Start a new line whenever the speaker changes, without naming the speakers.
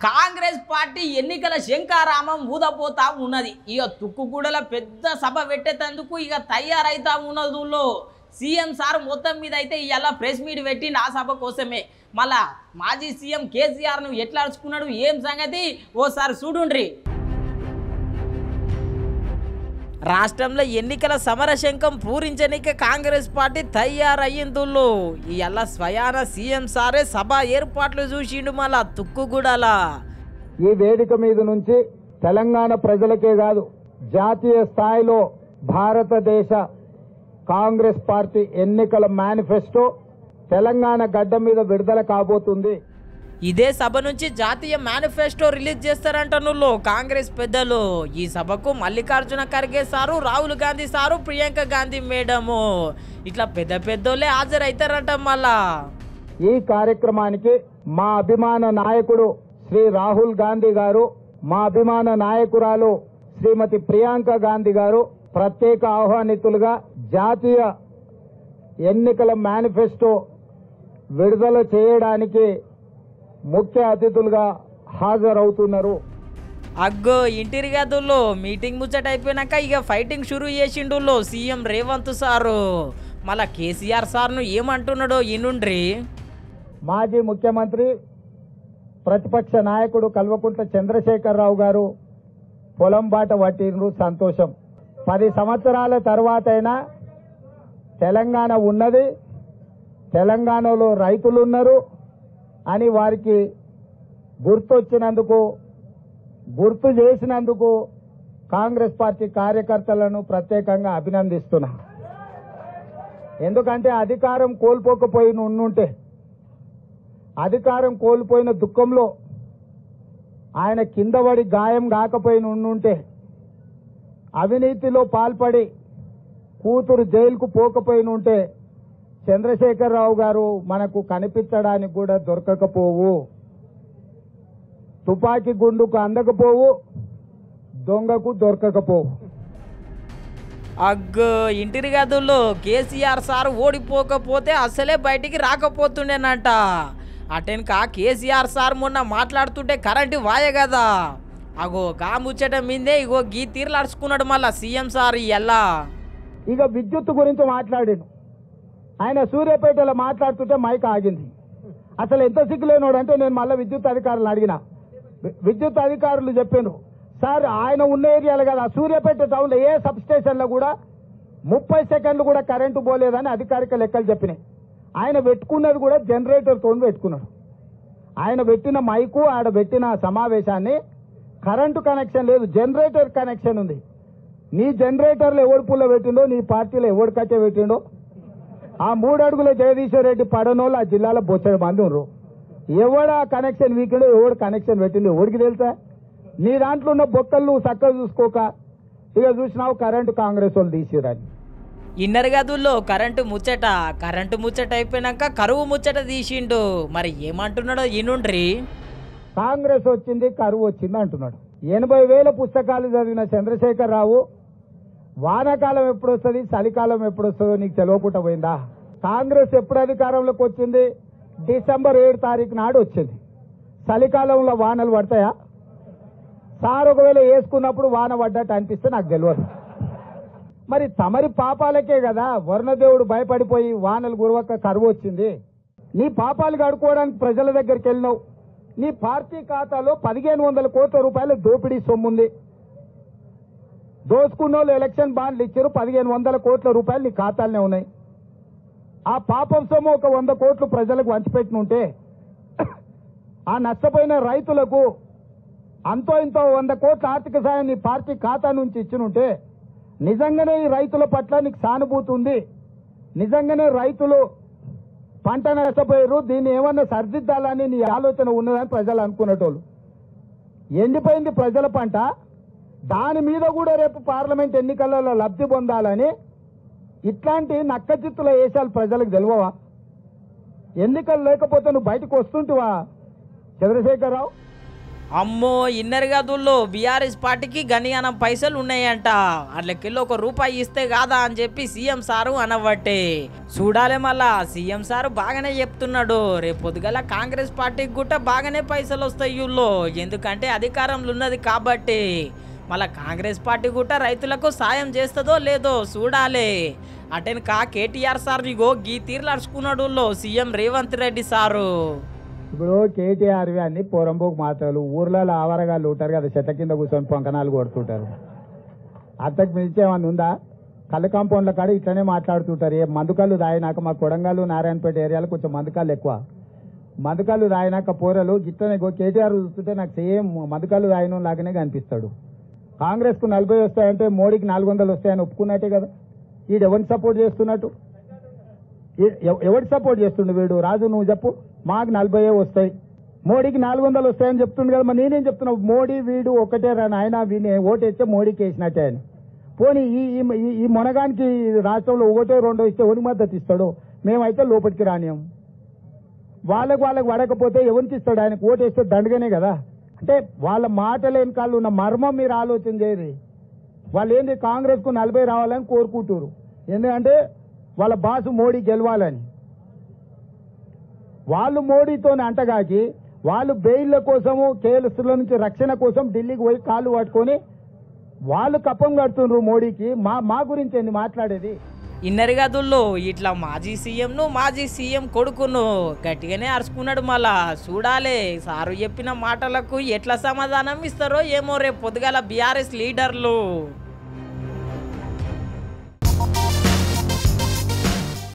Congress party ఎన్నికల శంకారామం ఊదపోతా ఉన్నది ఇక తుక్కుగూడల పెద్ద సభ పెట్టేటందుకు ఇక తయారైతా ఉన్నదులో సీఎం సార్ మొత్తం మీద అయితే ఇలా ప్రెస్ మీట్ పెట్టి నా సభ కోసమే మళ్ళా మాజీ సీఎం కేసీఆర్ను ఎట్లా అరుచుకున్నాడు ఏం సంగతి ఓసారి చూడుండ్రి రాష్ట్రంలో ఎన్నికల సమరశంఖం పూరించనిక కాంగ్రెస్ పార్టీ తయారయ్యిందుల్లో ఇవాళ స్వయాన సీఎం సారే సభ ఏర్పాట్లు చూసిండు మళ్ళా తుక్కుగూడలా
ఈ వేదిక మీద నుంచి తెలంగాణ ప్రజలకే కాదు జాతీయ స్థాయిలో భారతదేశ కాంగ్రెస్ పార్టీ ఎన్నికల మేనిఫెస్టో తెలంగాణ గడ్డ మీద విడుదల కాబోతుంది
ఇదే సభ నుంచి జాతీయ మేనిఫెస్టో రిలీజ్ చేస్తారంట నువ్వు కాంగ్రెస్ పెద్దలు ఈ సభకు Mallikarjuna Kharge sir Rahul Gandhi sir Priyanka Gandhi madam ఇట్లా పెద్ద పెద్దోళ్ళే హాజరవుతారంట మళ్ళా
ఈ కార్యక్రమానికి మా అభిమాన నాయకుడు శ్రీ రాహుల్ గాంధీ గారు మా అభిమాన నాయకురాలు శ్రీమతి ప్రియాంక గాంధీ గారు ప్రత్యేక ఆహ్వానితులుగా జాతీయ ఎన్నికల మేనిఫెస్టో విడుదల చేయడానికి ముఖ్య అతిథులుగా హాజరవుతున్నారు
అగ్గో ఇంటిరి గదుల్లో మీటింగ్ ముచ్చట అయిపోయినాక ఇక ఫైటింగ్ షురూ చేసిండులో సీఎం రేవంత్ సారు మళ్ళా కేసీఆర్ సార్ను ఏమంటున్నాడో ఇనుండ్రి
మాజీ ముఖ్యమంత్రి ప్రతిపక్ష నాయకుడు కల్వకుంట్ల చంద్రశేఖరరావు గారు పొలం బాట పట్టిండ్రు సంతోషం పది సంవత్సరాల తర్వాత అయినా తెలంగాణ ఉన్నది తెలంగాణలో రైతులు ఉన్నారు అని వారికి గుర్తొచ్చినందుకు గుర్తు చేసినందుకు కాంగ్రెస్ పార్టీ కార్యకర్తలను ప్రత్యేకంగా అభినందిస్తున్నా ఎందుకంటే అధికారం కోల్పోకపోయి ఉండుంటే అధికారం కోల్పోయిన దుఃఖంలో ఆయన కింద పడి గాయం కాకపోయిన ఉండుంటే అవినీతిలో పాల్పడి కూతురు జైలుకు పోకపోయిన ఉంటే చంద్రశేఖరరావు గారు మనకు కనిపించడానికి కూడా దొరకకపోవు తుపాకీ గుండుకు అందకపోవు దొంగకు దొరకకపోవు
అగ్గో ఇంటిరి గదుల్లో కేసీఆర్ సార్ ఓడిపోకపోతే అసలే బయటికి రాకపోతుండేనంట అటెన్క కేసీఆర్ సార్ మొన్న మాట్లాడుతుంటే కరెంటు వాయ కదా అగో గా ముచ్చట మీదే ఇగో గీ తీర్లు అడుచుకున్నాడు మళ్ళా సీఎం సార్ ఎలా
ఇక విద్యుత్ గురించి మాట్లాడాను ఆయన సూర్యాపేటలో మాట్లాడుతుంటే మైక్ ఆగింది అసలు ఎంత సిగ్గులేనోడు అంటే నేను మళ్ళీ విద్యుత్ అధికారులు అడిగిన వి- విద్యుత్ అధికారులు చెప్పాను సార్ ఆయన ఉన్న ఏరియాలో కదా సూర్యాపేట టౌన్లో ఏ సబ్ స్టేషన్లో కూడా ముప్పై సెకండ్లు కూడా కరెంటు పోలేదని అధికారిక లెక్కలు చెప్పినాయి ఆయన పెట్టుకున్నది కూడా జనరేటర్తో పెట్టుకున్నాడు ఆయన పెట్టిన మైకు ఆడ పెట్టిన సమావేశాన్ని కరెంటు కనెక్షన్ లేదు జనరేటర్ కనెక్షన్ ఉంది నీ జనరేటర్లో ఎవడు పుల్ల పెట్టిండో నీ పార్టీలో ఎవడు కట్టె పెట్టిండో ఆ మూడు అడుగుల జగదీశ్వర్ రెడ్డి పడనోళ్ళు ఆ జిల్లాలో బొచ్చడి మంది ఉన్నారు ఎవడు ఆ కనెక్షన్ వీకిండో ఎవడు కనెక్షన్ పెట్టిండో ఎవడికి తెలుసా నీ దాంట్లో ఉన్న బొక్కలు నువ్వు చక్కగా చూసుకోక ఇక చూసినావు కరెంటు కాంగ్రెస్ వాళ్ళు తీసిరని
ఇన్నర్ గదుల్లో కరెంటు ముచ్చట కరెంటు ముచ్చట అయిపోయినాక కరువు ముచ్చట తీసిండు మరి ఏమంటున్నాడో ఇనుండ్రి
కాంగ్రెస్ వచ్చింది కరువు వచ్చింది అంటున్నాడు ఎనభై వేల పుస్తకాలు చదివిన చంద్రశేఖర్ వానాకాలం ఎప్పుడు వస్తుంది చలికాలం ఎప్పుడు వస్తుందో నీకు తెలియకుండా పోయిందా కాంగ్రెస్ ఎప్పుడు అధికారంలోకి వచ్చింది డిసెంబర్ ఏడు తారీఖు నాడు వచ్చింది చలికాలంలో వానలు పడతాయా సార్ ఒకవేళ వేసుకున్నప్పుడు వాన పడ్డట్టు అనిపిస్తే నాకు తెలియదు మరి తమరి పాపాలకే కదా వరుణదేవుడు భయపడిపోయి వానలు గురవక కరువు వచ్చింది నీ పాపాలు కడుక్కోవడానికి ప్రజల దగ్గరికి వెళ్ళినావు నీ పార్టీ ఖాతాలో పదిహేను వందల కోట్ల రూపాయల దోపిడీ సొమ్ముంది దోసుకున్న వాళ్ళు ఎలక్షన్ బాండ్లు ఇచ్చారు పదిహేను వందల కోట్ల రూపాయలు నీ ఖాతాలనే ఉన్నాయి ఆ పాపం సొమ్ము ఒక వంద కోట్లు ప్రజలకు వంచిపెట్టినుంటే ఆ నష్టపోయిన రైతులకు అంతో ఇంతో వంద కోట్ల ఆర్థిక సాయం నీ పార్టీ ఖాతా నుంచి ఇచ్చినుంటే నిజంగానే ఈ రైతుల పట్ల నీకు సానుభూతి ఉంది నిజంగానే రైతులు పంట నష్టపోయారు దీన్ని ఏమన్నా సరిదిద్దాలని నీ ఆలోచన ఉన్నదని ప్రజలు అనుకునేటోళ్ళు ఎండిపోయింది ప్రజల పంట దాని మీద కూడా రేపు పార్లమెంట్ ఎన్నికలలో లబ్ధి పొందాలని ఇట్లాంటి నక్కచిత్తుల వేషాలు ప్రజలకు తెలియవా ఎన్నికలు లేకపోతే నువ్వు బయటకు వస్తుంటివా చంద్రశేఖరరావు
అమ్మో ఇన్నర్ గదుల్లో బీఆర్ఎస్ పార్టీకి గనియానం పైసలు ఉన్నాయంట అట్లకెళ్ళి ఒక రూపాయి ఇస్తే కాదా అని చెప్పి సీఎం సారు అనబట్టే చూడాలి మళ్ళా సీఎం సారు బాగానే చెప్తున్నాడు రేపు పొద్దుగల కాంగ్రెస్ పార్టీకి కూడా బాగానే పైసలు వస్తాయి ఊళ్ళో ఎందుకంటే అధికారంలో ఉన్నది కాబట్టి మళ్ళా కాంగ్రెస్ పార్టీ కూడా రైతులకు సాయం చేస్తుందో లేదో చూడాలి అటెనక కేటీఆర్ సార్ ఇగో గీ తీర్లు అడుచుకున్నాడు సీఎం రేవంత్ రెడ్డి సారు
ఇప్పుడు కేటీఆర్ అన్ని పోరంబోకు మాటలు ఊర్లలో ఆవరగాళ్ళు ఉంటారు కదా చెట్ల కింద కూర్చొని పొంకనాలు కొడుతుంటారు అంతకు మించి ఏమన్నా ఉందా కళ్ళు కాంపౌండ్ల కాడ ఇట్లనే మాట్లాడుతుంటారు ఏ మందుకళ్ళు తాగినాక మా కొడంగల్ నారాయణపేట ఏరియాలో కొంచెం మందుకళ్ళు ఎక్కువ మందుకళ్ళు తాగినాక పోరలు గిట్లనే గో- కేటీఆర్ చూస్తుంటే నాకు సేమ్ మందుకళ్ళు తాగిన లాగానే కనిపిస్తాడు కాంగ్రెస్ కు నలభై వస్తాయంటే మోడీకి నాలుగు వందలు వస్తాయని ఒప్పుకున్నట్టే కదా వీడు ఎవరిని సపోర్ట్ చేస్తున్నట్టు ఎ- ఎవ- ఎవరు సపోర్ట్ చేస్తుండు వీడు రాజు నువ్వు చెప్పు మాకు నలభై వస్తాయి మోడీకి నాలుగు వందలు వస్తాయని చెప్తుండు కదా మరి నేనేం చెప్తున్నావు మోడీ వీడు ఒకటే రా ఆయన వీడిని ఓటు వేస్తే మోడీకి వేసినట్టే అని పోనీ ఈ ఈ- ఈ- ఈ మొనగానికి రాష్ట్రంలో ఒకటో రెండో ఇస్తే ఎవరికి మద్దతు ఇస్తాడు మేమైతే లోపలికి రానియం వాళ్ళకు వాళ్ళకి పడకపోతే ఎవరికి ఇస్తాడు ఆయనకు ఓటు వేస్తే దండగానే కదా అంటే వాళ్ళ మాటల వెనకాల ఉన్న మర్మం మీరు ఆలోచన చేయరు వాళ్ళు ఏంది కాంగ్రెస్ కు నలభై రావాలని కోరుకుంటారు ఎందుకంటే వాళ్ళ బాసు మోడీ గెలవాలని వాళ్ళు మోడీతో అంటగాకి వాళ్ళు బెయిల్ల కోసము కేసుల నుంచి రక్షణ కోసం ఢిల్లీకి పోయి కాళ్ళు పట్టుకొని వాళ్ళు కప్పం కడుతుండ్రు మోడీకి మా మా గురించి ఏంది మాట్లాడేది
ఇన్నర్ గదుల్లో ఇట్లా మాజీ సీఎంను మాజీ సీఎం కొడుకును గట్టిగానే అరుచుకున్నాడు మళ్ళా చూడాలి సారు చెప్పిన మాటలకు ఎట్లా సమాధానం ఇస్తారో ఏమో రేపు పొద్దుగాల బీఆర్ఎస్ లీడర్లు